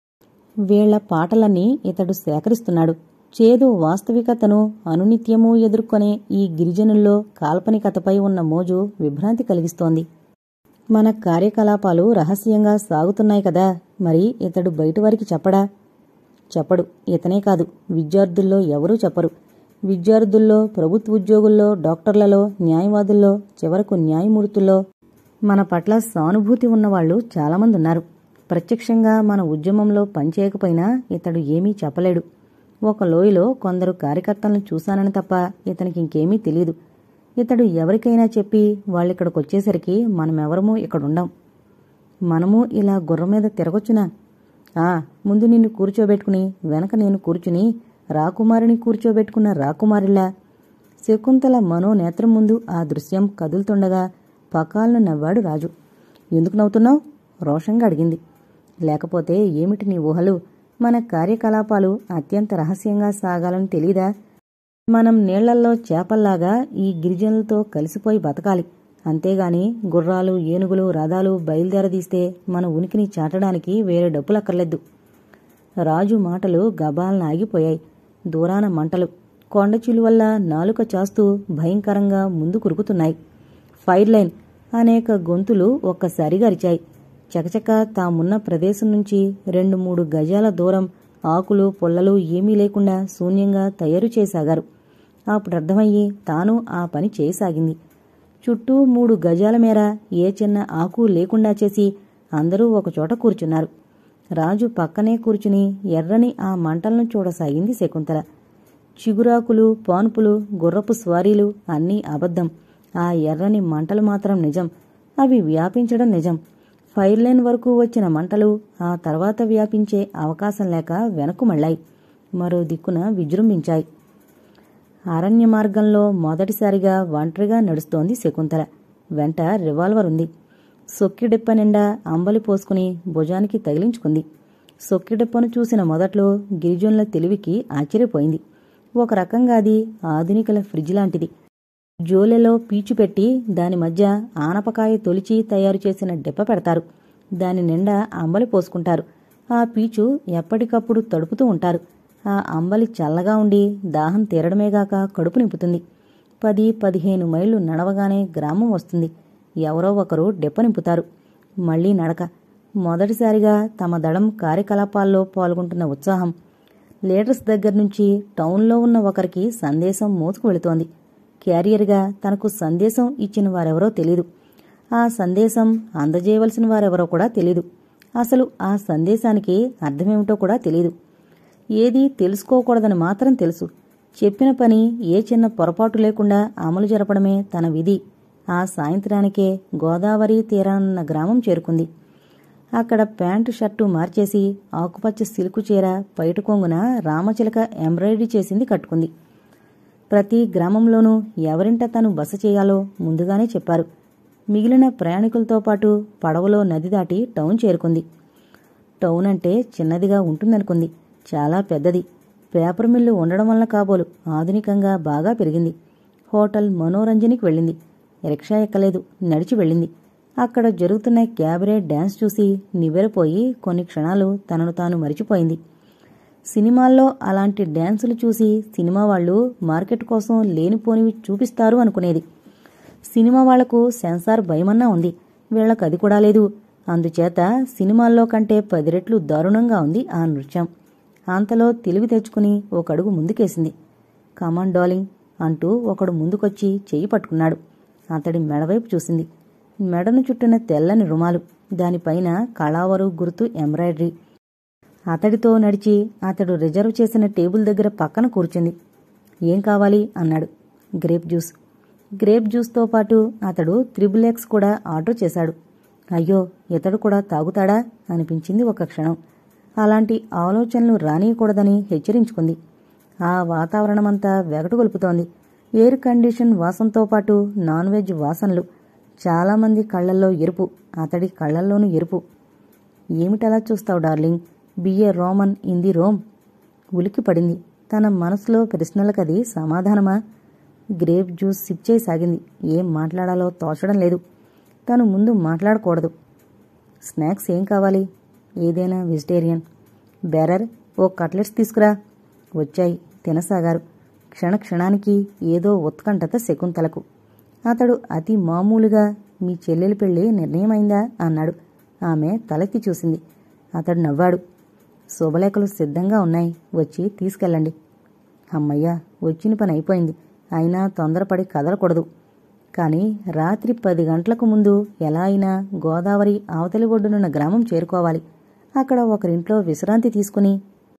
వీళ్ల పాటలన్నీ ఇతడు సేకరిస్తున్నాడు చేదు వాస్తవికతను అనునిత్యమూ ఎదుర్కొనే ఈ గిరిజనుల్లో కాల్పనికతపై ఉన్న మోజు విభ్రాంతి కలిగిస్తోంది మన కార్యకలాపాలు రహస్యంగా సాగుతున్నాయి కదా మరి ఇతడు బయటివారికి చెప్పడా చెప్పడు ఇతనే కాదు విద్యార్థుల్లో ఎవరూ చెప్పరు విద్యార్థుల్లో ప్రభుత్వ ఉద్యోగుల్లో డాక్టర్లలో న్యాయవాదుల్లో చివరకు న్యాయమూర్తుల్లో మన పట్ల సానుభూతి ఉన్నవాళ్లు చాలామంది ఉన్నారు ప్రత్యక్షంగా మన ఉద్యమంలో పనిచేయకపోయినా ఇతడు ఏమీ చెప్పలేడు ఒక లోయలో కొందరు కార్యకర్తలను చూశానని తప్ప ఇతనికి ఇంకేమీ తెలియదు ఇతడు ఎవరికైనా చెప్పి వాళ్ళిక్కడికొచ్చేసరికి మనమెవరమూ ఇక్కడుండం మనము ఇలా గుర్రం మీద తిరగొచ్చునా ఆ ముందు నిన్ను కూర్చోబెట్టుకుని వెనక నేను కూర్చుని రాకుమారిని కూర్చోబెట్టుకున్న రాకుమారిలా శకుంతల మనోనేత్రం ముందు ఆ దృశ్యం కదులుతుండగా పకాలను నవ్వాడు రాజు ఎందుకు నవ్వుతున్నావు రోషంగా అడిగింది లేకపోతే ఏమిటి నీ ఊహలు మన కార్యకలాపాలు అత్యంత రహస్యంగా సాగాలని తెలీదా మనం నీళ్లల్లో చేపల్లాగా ఈ గిరిజనులతో కలిసిపోయి బతకాలి అంతేగాని గుర్రాలు ఏనుగులు రథాలు బయలుదేరదీస్తే మన ఉనికిని చాటడానికి వేరే డబ్బులక్కర్లేదు రాజు మాటలు గబాలన ఆగిపోయాయి దూరాన మంటలు కొండ చిలువల్ల నాలుక చాస్తూ భయంకరంగా ముందు కురుకుతున్నాయి ఫైర్ లైన్ అనేక గొంతులు ఒక్కసారిగా అరిచాయి చకచక తామున్న ప్రదేశం నుంచి రెండు మూడు గజాల దూరం ఆకులు పొల్లలు ఏమీ లేకుండా శూన్యంగా తయారు చేయసాగారు అప్పుడు అర్థమయ్యి తాను ఆ పని చేయసాగింది చుట్టూ మూడు గజాల మేర ఏ చిన్న ఆకు లేకుండా చేసి అందరూ ఒకచోట కూర్చున్నారు రాజు పక్కనే కూర్చుని ఎర్రని ఆ మంటలను చూడసాగింది శకుంతల చిగురాకులు పాన్పులు గుర్రపు స్వారీలు అన్నీ అబద్ధం ఆ ఎర్రని మంటలు మాత్రం నిజం అవి వ్యాపించడం నిజం ఫైర్ లైన్ వరకు వచ్చిన మంటలు ఆ తర్వాత వ్యాపించే అవకాశం లేక వెనక్కు మళ్ళాయి మరో దిక్కున విజృంభించాయి అరణ్య మార్గంలో మొదటిసారిగా ఒంటరిగా నడుస్తోంది శకుంతల వెంట రివాల్వర్ ఉంది సొక్కిడెప్ప నిండా అంబలి పోసుకుని భుజానికి తగిలించుకుంది సొక్కిడెప్పను చూసిన మొదట్లో గిరిజనుల తెలివికి ఆశ్చర్యపోయింది ఒక రకంగా అది ఆధునికల ఫ్రిడ్జ్ లాంటిది జోలెలో పీచు పెట్టి దాని మధ్య ఆనపకాయ తొలిచి తయారు చేసిన డెప్ప పెడతారు దాని నిండా అంబలి పోసుకుంటారు ఆ పీచు ఎప్పటికప్పుడు తడుపుతూ ఉంటారు ఆ అంబలి చల్లగా ఉండి దాహం తీరడమేగాక కడుపు నింపుతుంది పది పదిహేను మైళ్ళు నడవగానే గ్రామం వస్తుంది ఎవరో ఒకరు డెప్ప నింపుతారు మళ్లీ నడక మొదటిసారిగా తమ దళం కార్యకలాపాల్లో పాల్గొంటున్న ఉత్సాహం లీడర్స్ దగ్గర నుంచి టౌన్లో ఉన్న ఒకరికి సందేశం మోసుకు వెళుతోంది క్యారియర్గా తనకు సందేశం ఇచ్చిన వారెవరో తెలీదు ఆ సందేశం అందజేయవలసిన వారెవరో కూడా తెలీదు అసలు ఆ సందేశానికి అర్థమేమిటో కూడా తెలీదు ఏదీ తెలుసుకోకూడదని మాత్రం తెలుసు చెప్పిన పని ఏ చిన్న పొరపాటు లేకుండా అమలు జరపడమే తన విధి ఆ సాయంత్రానికే గోదావరి తీరానున్న గ్రామం చేరుకుంది అక్కడ ప్యాంటు షర్టు మార్చేసి ఆకుపచ్చ సిల్కు చీర పైట కొంగున రామచిలక ఎంబ్రాయిడరీ చేసింది కట్టుకుంది ప్రతి గ్రామంలోనూ ఎవరింట తను బస చేయాలో ముందుగానే చెప్పారు మిగిలిన ప్రయాణికులతో పాటు పడవలో నది దాటి టౌన్ చేరుకుంది టౌన్ అంటే చిన్నదిగా ఉంటుందనుకుంది చాలా పెద్దది పేపర్ మిల్లు ఉండడం వల్ల కాబోలు ఆధునికంగా బాగా పెరిగింది హోటల్ మనోరంజనికి వెళ్ళింది రిక్షా ఎక్కలేదు నడిచి వెళ్ళింది అక్కడ జరుగుతున్న క్యాబరే డ్యాన్స్ చూసి నివ్వెరపోయి కొన్ని క్షణాలు తనను తాను మరిచిపోయింది సినిమాల్లో అలాంటి డ్యాన్సులు చూసి సినిమా వాళ్ళు మార్కెట్ కోసం లేనిపోనివి చూపిస్తారు అనుకునేది సినిమా వాళ్లకు సెన్సార్ భయమన్నా ఉంది వీళ్లకు అది కూడా లేదు అందుచేత సినిమాల్లో కంటే పది రెట్లు దారుణంగా ఉంది ఆ నృత్యం అంతలో తెలివి తెచ్చుకుని ఒక అడుగు ముందుకేసింది కమాన్ డాలింగ్ అంటూ ఒకడు ముందుకొచ్చి చెయ్యి పట్టుకున్నాడు అతడి మెడవైపు చూసింది మెడను చుట్టిన తెల్లని రుమాలు దానిపైన కళావరు గుర్తు ఎంబ్రాయిడరీ అతడితో నడిచి అతడు రిజర్వ్ చేసిన టేబుల్ దగ్గర పక్కన కూర్చుంది ఏం కావాలి అన్నాడు గ్రేప్ జ్యూస్ గ్రేప్ జ్యూస్తో పాటు అతడు త్రిబుల్ ఎక్స్ కూడా ఆర్డర్ చేశాడు అయ్యో ఇతడు కూడా తాగుతాడా అనిపించింది ఒక క్షణం అలాంటి ఆలోచనలు రానియకూడదని హెచ్చరించుకుంది ఆ వాతావరణమంతా వెగటు గొలుపుతోంది ఎయిర్ కండిషన్ వాసనతో పాటు నాన్ వెజ్ వాసనలు చాలామంది కళ్ళల్లో ఎరుపు అతడి కళ్ళల్లోనూ ఎరుపు ఏమిటలా చూస్తావు darling be a Roman in the Rome ఉలికి పడింది తన మనసులో ప్రశ్నలకది సమాధానమా గ్రేప్ జ్యూస్ సిప్ చేయసాగింది ఏం మాట్లాడాలో తోచడం లేదు తను ముందు మాట్లాడకూడదు స్నాక్స్ ఏం కావాలి ఏదైనా వెజిటేరియన్ బెరర్ ఓ కట్లెట్స్ తీసుకురా వచ్చాయి తినసాగారు క్షణ క్షణానికి ఏదో ఉత్కంఠత శకుంతలకు అతడు అతి మామూలుగా మీ చెల్లెలి పెళ్లి నిర్ణయమైందా అన్నాడు ఆమె తలెత్తి చూసింది అతడు నవ్వాడు శుభలేఖలు సిద్ధంగా ఉన్నాయి వచ్చి తీసుకెళ్ళండి అమ్మయ్యా వచ్చిన పని అయిపోయింది అయినా తొందరపడి కదలకూడదు కానీ రాత్రి పది గంటలకు ముందు ఎలా అయినా గోదావరి అవతలి ఒడ్డునున్న గ్రామం చేరుకోవాలి అక్కడ ఒకరింట్లో విశ్రాంతి తీసుకుని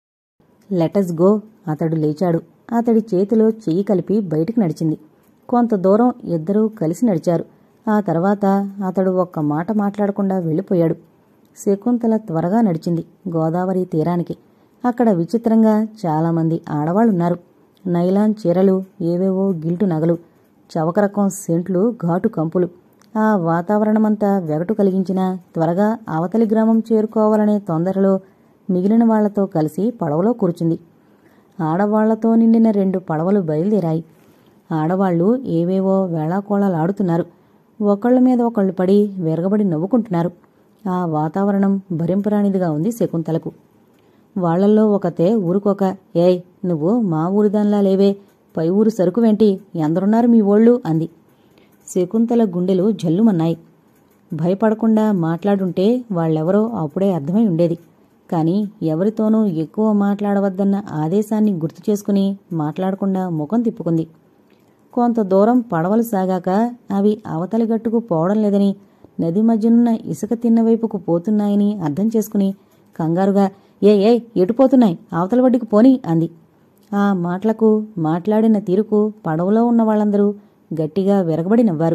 లెటస్ గో అతడు లేచాడు అతడి చేతిలో చెయ్యి కలిపి బయటికి నడిచింది కొంత దూరం ఇద్దరూ కలిసి నడిచారు ఆ తర్వాత అతడు ఒక్క మాట మాట్లాడకుండా వెళ్ళిపోయాడు శకుంతల త్వరగా నడిచింది గోదావరి తీరానికి అక్కడ విచిత్రంగా చాలామంది ఆడవాళ్లున్నారు నైలాన్ చీరలు ఏవేవో గిల్టు నగలు చవక రకం సెంట్లు ఘాటు కంపులు ఆ వాతావరణమంతా వెగటు కలిగించినా త్వరగా అవతలి గ్రామం చేరుకోవాలనే తొందరలో మిగిలిన వాళ్లతో కలిసి పడవలో కూర్చుంది ఆడవాళ్లతో నిండిన రెండు పడవలు బయలుదేరాయి ఆడవాళ్లు ఏవేవో వేళాకోళాలాడుతున్నారు ఒకళ్ళ మీద ఒకళ్ళు పడి విరగబడి నవ్వుకుంటున్నారు ఆ వాతావరణం భరింపరానిదిగా ఉంది శకుంతలకు వాళ్లల్లో ఒకతే ఊరుకోక ఏయ్ నువ్వు మా ఊరిదాన్లా లేవే పై ఊరు సరుకు వెంటి ఎందరున్నారు మీ ఓళ్ళు అంది శకుంతల గుండెలు జల్లుమన్నాయి భయపడకుండా మాట్లాడుంటే వాళ్ళెవరో అప్పుడే అర్థమై ఉండేది కాని ఎవరితోనూ ఎక్కువ మాట్లాడవద్దన్న ఆదేశాన్ని గుర్తు చేసుకుని మాట్లాడకుండా ముఖం తిప్పుకుంది కొంత దూరం పడవలు సాగాక అవి అవతలి గట్టుకు పోవడం లేదని నది మధ్యనున్న ఇసుక తిన్న వైపుకు పోతున్నాయని అర్థం చేసుకుని కంగారుగా ఏ ఏ ఎటు పోతున్నాయి అవతల వడ్డీకి పోని అంది ఆ మాటలకు మాట్లాడిన తీరుకు పడవలో ఉన్న వాళ్ళందరూ గట్టిగా విరగబడి నవ్వారు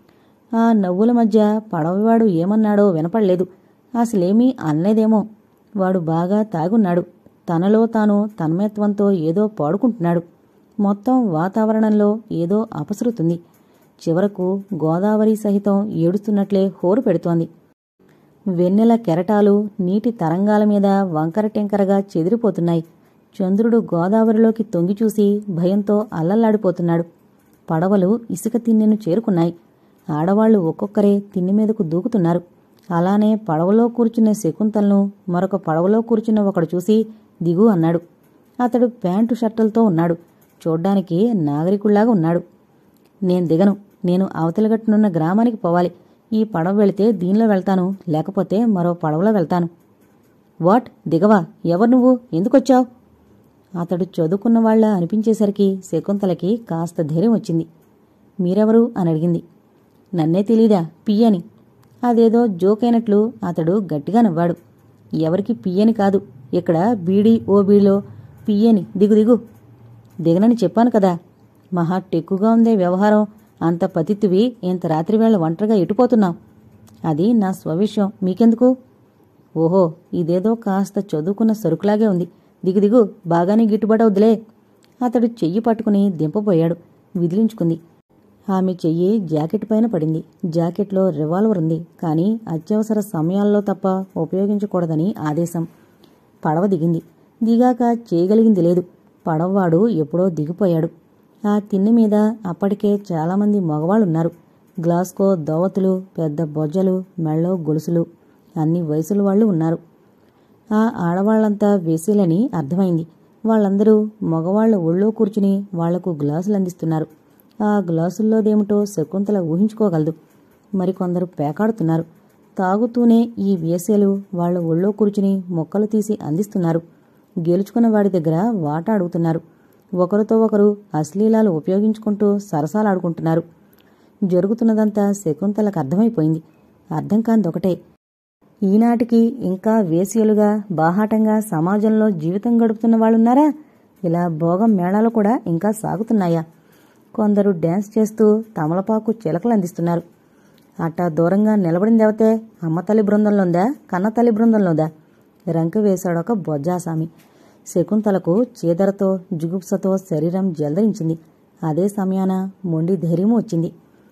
ఆ నవ్వుల మధ్య పడవవాడు ఏమన్నాడో వినపడలేదు అసలేమీ అనలేదేమో వాడు బాగా తాగున్నాడు తనలో తాను తన్మయత్వంతో ఏదో పాడుకుంటున్నాడు మొత్తం వాతావరణంలో ఏదో అపసరుతుంది చివరకు గోదావరి సహితం ఏడుస్తున్నట్లే హోరు పెడుతోంది వెన్నెల కెరటాలు నీటి తరంగాల మీద వంకర టెంకరగా చెదిరిపోతున్నాయి చంద్రుడు గోదావరిలోకి తొంగిచూసి భయంతో అల్లల్లాడిపోతున్నాడు పడవలు ఇసుక తిన్నెను చేరుకున్నాయి ఆడవాళ్లు ఒక్కొక్కరే తిన్నె మీదకు దూకుతున్నారు అలానే పడవలో కూర్చున్న శకుంతలను మరొక పడవలో కూర్చున్న ఒకడు చూసి దిగు అన్నాడు అతడు ప్యాంటు షర్టులతో ఉన్నాడు చూడ్డానికి నాగరికుళ్లాగా ఉన్నాడు నేను దిగను నేను అవతలగట్టునున్న గ్రామానికి పోవాలి ఈ పడవ వెళితే దీనిలో వెళ్తాను లేకపోతే మరో పడవలో వెళ్తాను వాట్ దిగవా ఎవరు నువ్వు ఎందుకొచ్చావు అతడు చదువుకున్నవాళ్ల అనిపించేసరికి శకుంతలకి కాస్త ధైర్యం వచ్చింది మీరెవరు అని అడిగింది నన్నే తెలీదా పియ్యని అదేదో జోక్ అయినట్లు అతడు గట్టిగా నవ్వాడు ఎవరికి పియ్యని కాదు ఇక్కడ బీడీ ఓ బీడిలో పియ్యని దిగు దిగు దిగనని చెప్పాను కదా మహా టెక్కుగా ఉందే వ్యవహారం అంత పతిత్తువి ఇంత రాత్రివేళ ఒంటరిగా ఎటుపోతున్నావు అది నా స్వవిషయం మీకెందుకు ఓహో ఇదేదో కాస్త చదువుకున్న సరుకులాగే ఉంది దిగు దిగు బాగానే గిట్టుబాటు అవుద్దులే అతడు చెయ్యి పట్టుకుని దింపబోయాడు విదిలించుకుంది ఆమె చెయ్యి జాకెట్ పైన పడింది జాకెట్లో రివాల్వర్ ఉంది కానీ అత్యవసర సమయాల్లో తప్ప ఉపయోగించకూడదని ఆదేశం పడవ దిగింది దిగాక చేయగలిగింది లేదు పడవవాడు ఎప్పుడో దిగిపోయాడు ఆ తిన్నె మీద అప్పటికే చాలామంది మగవాళ్ళున్నారు గ్లాస్కో దోవతులు పెద్ద బొజ్జలు మెళ్ళో గొలుసులు అన్ని వయసుల వాళ్ళు ఉన్నారు ఆ ఆడవాళ్లంతా వేసేలని అర్థమైంది వాళ్ళందరూ మగవాళ్ల ఒళ్ళో కూర్చుని వాళ్లకు గ్లాసులు అందిస్తున్నారు ఆ గ్లాసుల్లోదేమిటో శకుంతల ఊహించుకోగలదు మరికొందరు పేకాడుతున్నారు తాగుతూనే ఈ వేసేలు వాళ్ల ఒళ్ళో కూర్చుని మొక్కలు తీసి అందిస్తున్నారు గెలుచుకున్న వాడి దగ్గర వాటా అడుగుతున్నారు ఒకరితో ఒకరు అశ్లీలాలు ఉపయోగించుకుంటూ సరసాలాడుకుంటున్నారు జరుగుతున్నదంతా శకుంతలకు అర్థమైపోయింది అర్థం కాందొకటే ఈనాటికి ఇంకా వేశ్యలుగా బాహాటంగా సమాజంలో జీవితం గడుపుతున్న వాళ్ళున్నారా ఇలా భోగం మేళాలు కూడా ఇంకా సాగుతున్నాయా కొందరు డ్యాన్స్ చేస్తూ తమలపాకు చిలకలు అందిస్తున్నారు అట్టా దూరంగా నిలబడిందెవతే అమ్మ తల్లి బృందంలోందా కన్న తల్లి బృందంలోదా రంక వేశాడొక బొజ్జాసామి శకుంతలకు చీదరతో జుగుప్సతో శరీరం జల్దరించింది అదే సమయాన మొండి ధైర్యము వచ్చింది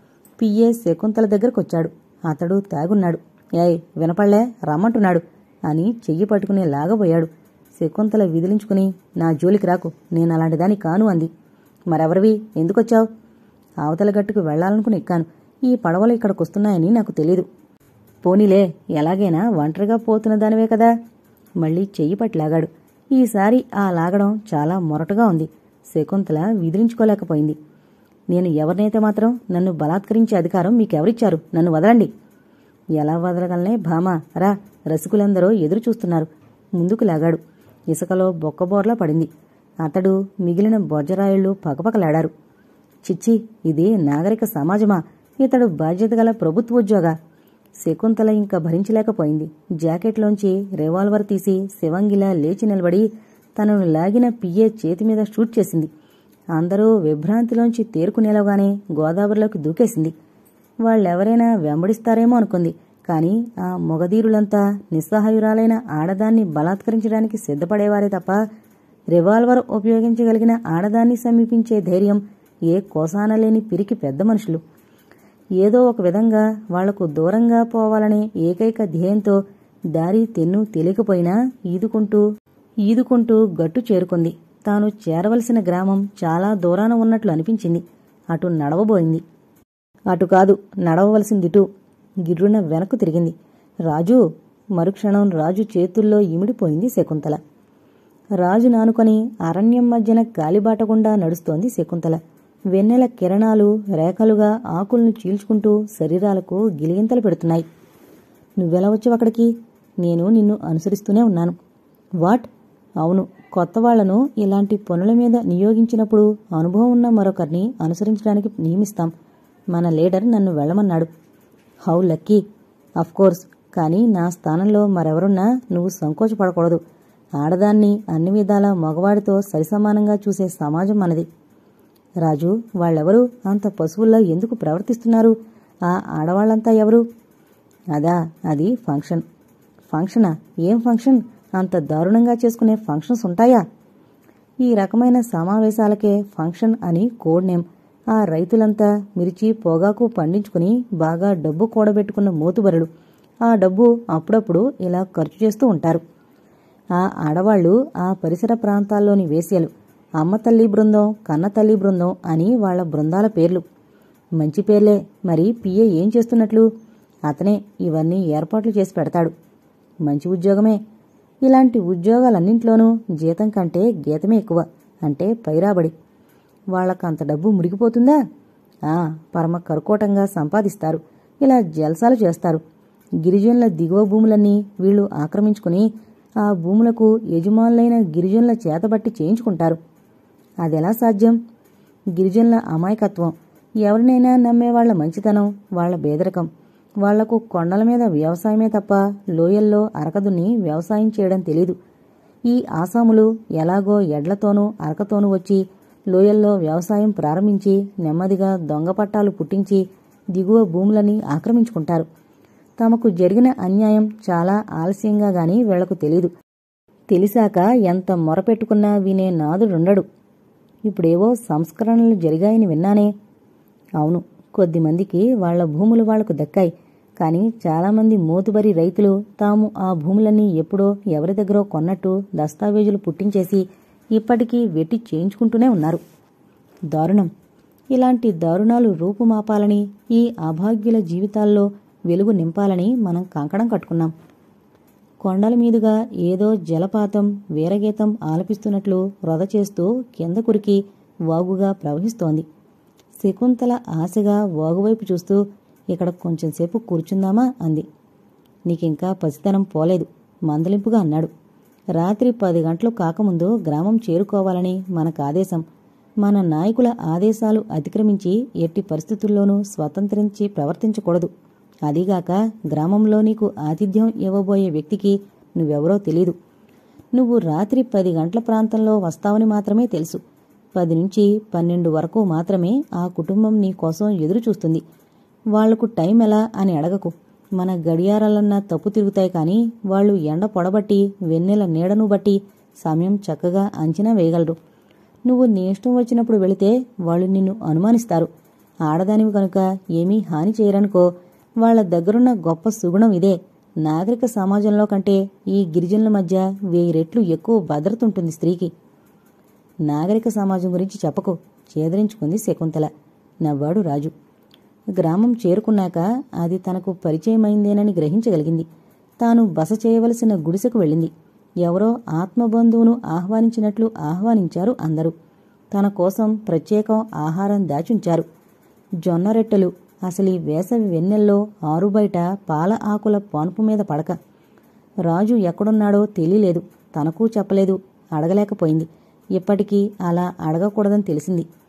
పిఏ శకుంతల దగ్గరకొచ్చాడు అతడు తాగున్నాడు ఏయ్ వినపళ్లే రమ్మంటున్నాడు అని చెయ్యి పట్టుకుని లాగబోయాడు శకుంతల విదిలించుకుని నా జోలికి రాకు నేను అలాంటి దాని కాను అంది మరెవరివి ఎందుకొచ్చావు అవతల గట్టుకు వెళ్లాలనుకుని ఎక్కాను ఈ పడవలు ఇక్కడికొస్తున్నాయని నాకు తెలీదు పోనీలే ఎలాగైనా ఒంటరిగా పోతున్న దానివే కదా మళ్ళీ చెయ్యి పట్టి లాగాడు ఈసారి ఆ లాగడం చాలా మొరటుగా ఉంది శకుంతల విదిలించుకోలేకపోయింది నేను ఎవరినైతే మాత్రం నన్ను బలాత్కరించే అధికారం మీకెవరిచ్చారు నన్ను వదలండి ఎలా వదలగలనే భామా రా రసికులందరూ ఎదురు చూస్తున్నారు ముందుకు లాగాడు ఇసుకలో బొక్కబోర్లా పడింది అతడు మిగిలిన బొజ్జరాయుళ్లు పకపకలాడారు చిచ్చి ఇది నాగరిక సమాజమా ఇతడు బాధ్యత గల ప్రభుత్వ ఉద్యోగ శకుంతల ఇంకా భరించలేకపోయింది జాకెట్లోంచి రివాల్వర్ తీసి శివంగిలా లేచి నిలబడి తనను లాగిన పియ్యే చేతి మీద షూట్ చేసింది అందరూ విభ్రాంతిలోంచి తేరుకునేలాగానే గోదావరిలోకి దూకేసింది వాళ్ళెవరైనా వెంబడిస్తారేమో అనుకుంది కాని ఆ మొగదీరులంతా నిస్సహాయురాలైన ఆడదాన్ని బలాత్కరించడానికి సిద్ధపడేవారే తప్ప రివాల్వర్ ఉపయోగించగలిగిన ఆడదాన్ని సమీపించే ధైర్యం ఏ కోసానలేని పిరికి పెద్ద మనుషులు ఏదో ఒక విధంగా వాళ్లకు దూరంగా పోవాలనే ఏకైక ధ్యేయంతో దారి తెన్ను తెలియకపోయినా ఈదుకుంటూ ఈదుకుంటూ గట్టు చేరుకుంది తాను చేరవలసిన గ్రామం చాలా దూరాన ఉన్నట్లు అనిపించింది అటు నడవబోయింది అటు కాదు నడవవలసిందిటు గిర్రున వెనక్కు తిరిగింది రాజు మరుక్షణం రాజు చేతుల్లో ఇమిడిపోయింది శకుంతల రాజు నానుకొని అరణ్యం మధ్యన గాలిబాటగుండా నడుస్తోంది శకుంతల వెన్నెల కిరణాలు రేఖలుగా ఆకుల్ని చీల్చుకుంటూ శరీరాలకు గిలిగింతలు పెడుతున్నాయి నువ్వెలా వచ్చావు అక్కడికి నేను నిన్ను అనుసరిస్తూనే ఉన్నాను వాట్ అవును కొత్త వాళ్లను ఇలాంటి పనుల మీద నియోగించినప్పుడు అనుభవం ఉన్న మరొకరిని అనుసరించడానికి నియమిస్తాం మన లీడర్ నన్ను వెళ్ళమన్నాడు హౌ లక్కీ కోర్స్ కానీ నా స్థానంలో మరెవరున్నా నువ్వు సంకోచపడకూడదు ఆడదాన్ని అన్ని విధాలా మగవాడితో సరిసమానంగా చూసే సమాజం మనది రాజు వాళ్ళెవరు అంత పశువుల్లో ఎందుకు ప్రవర్తిస్తున్నారు ఆ ఆడవాళ్ళంతా ఎవరు అదా అది ఫంక్షన్ ఫంక్షనా ఏం ఫంక్షన్ అంత దారుణంగా చేసుకునే ఫంక్షన్స్ ఉంటాయా ఈ రకమైన సమావేశాలకే ఫంక్షన్ అని కోడ్ నేమ్ ఆ రైతులంతా మిర్చి పొగాకు పండించుకుని బాగా డబ్బు కూడబెట్టుకున్న మోతుబరులు ఆ డబ్బు అప్పుడప్పుడు ఇలా ఖర్చు చేస్తూ ఉంటారు ఆ ఆడవాళ్లు ఆ పరిసర ప్రాంతాల్లోని వేశ్యలు అమ్మ తల్లి బృందం కన్న తల్లి బృందం అని వాళ్ల బృందాల పేర్లు మంచి పేర్లే మరి పిఏ ఏం చేస్తున్నట్లు అతనే ఇవన్నీ ఏర్పాట్లు చేసి పెడతాడు మంచి ఉద్యోగమే ఇలాంటి ఉద్యోగాలన్నింట్లోనూ జీతం కంటే గీతమే ఎక్కువ అంటే పైరాబడి వాళ్ళకంత డబ్బు మురిగిపోతుందా ఆ పరమ కరుకోటంగా సంపాదిస్తారు ఇలా జల్సాలు చేస్తారు గిరిజనుల దిగువ భూములన్నీ వీళ్ళు ఆక్రమించుకుని ఆ భూములకు యజమానులైన గిరిజనుల చేతబట్టి చేయించుకుంటారు అదెలా సాధ్యం గిరిజనుల అమాయకత్వం ఎవరినైనా నమ్మేవాళ్ల మంచితనం వాళ్ల బేదరికం వాళ్లకు కొండల మీద వ్యవసాయమే తప్ప లోయల్లో అరకదుని వ్యవసాయం చేయడం తెలీదు ఈ ఆసాములు ఎలాగో ఎడ్లతోనూ అరకతోనూ వచ్చి లోయల్లో వ్యవసాయం ప్రారంభించి నెమ్మదిగా దొంగ పట్టాలు పుట్టించి దిగువ భూములని ఆక్రమించుకుంటారు తమకు జరిగిన అన్యాయం చాలా ఆలస్యంగా గాని వీళ్లకు తెలీదు తెలిసాక ఎంత మొరపెట్టుకున్నా వినే నాదుడుండడు ఇప్పుడేవో సంస్కరణలు జరిగాయని విన్నానే అవును కొద్దిమందికి వాళ్ల భూములు వాళ్లకు దక్కాయి కానీ చాలామంది మోతుబరి రైతులు తాము ఆ భూములన్నీ ఎప్పుడో ఎవరి దగ్గరో కొన్నట్టు దస్తావేజులు పుట్టించేసి ఇప్పటికీ వెట్టి చేయించుకుంటూనే ఉన్నారు దారుణం ఇలాంటి దారుణాలు రూపుమాపాలని ఈ అభాగ్యుల జీవితాల్లో వెలుగు నింపాలని మనం కంకణం కట్టుకున్నాం కొండల మీదుగా ఏదో జలపాతం వీరగీతం ఆలపిస్తున్నట్లు రొద చేస్తూ కింద కురికి వాగుగా ప్రవహిస్తోంది శకుంతల ఆశగా వాగువైపు చూస్తూ ఇక్కడ కొంచెంసేపు కూర్చుందామా అంది నీకింకా పసితనం పోలేదు మందలింపుగా అన్నాడు రాత్రి పది గంటలు కాకముందు గ్రామం చేరుకోవాలని మనకు ఆదేశం మన నాయకుల ఆదేశాలు అతిక్రమించి ఎట్టి పరిస్థితుల్లోనూ స్వతంత్రించి ప్రవర్తించకూడదు అదీగాక గ్రామంలో నీకు ఆతిథ్యం ఇవ్వబోయే వ్యక్తికి నువ్వెవరో తెలీదు నువ్వు రాత్రి పది గంటల ప్రాంతంలో వస్తావని మాత్రమే తెలుసు పది నుంచి పన్నెండు వరకు మాత్రమే ఆ కుటుంబం నీ కోసం ఎదురు చూస్తుంది వాళ్లకు టైం ఎలా అని అడగకు మన గడియారాలన్నా తప్పు తిరుగుతాయి కానీ వాళ్ళు ఎండ పొడబట్టి వెన్నెల నీడను బట్టి సమయం చక్కగా అంచనా వేయగలరు నువ్వు నీ ఇష్టం వచ్చినప్పుడు వెళితే వాళ్ళు నిన్ను అనుమానిస్తారు ఆడదానివి కనుక ఏమీ హాని చేయరనుకో వాళ్ల దగ్గరున్న గొప్ప సుగుణం ఇదే నాగరిక సమాజంలో కంటే ఈ గిరిజనుల మధ్య వెయ్యి రెట్లు ఎక్కువ భద్రత ఉంటుంది స్త్రీకి నాగరిక సమాజం గురించి చెప్పకు చేదరించుకుంది శకుంతల నవ్వాడు రాజు గ్రామం చేరుకున్నాక అది తనకు పరిచయమైందేనని గ్రహించగలిగింది తాను బస చేయవలసిన గుడిసెకు వెళ్ళింది ఎవరో ఆత్మబంధువును ఆహ్వానించినట్లు ఆహ్వానించారు అందరూ తన కోసం ప్రత్యేకం ఆహారం దాచుంచారు జొన్న రొట్టెలు అసలు ఈ వేసవి వెన్నెల్లో ఆరుబయట పాల ఆకుల పానుపు మీద పడక రాజు ఎక్కడున్నాడో తెలియలేదు తనకు చెప్పలేదు అడగలేకపోయింది ఇప్పటికీ అలా అడగకూడదని తెలిసింది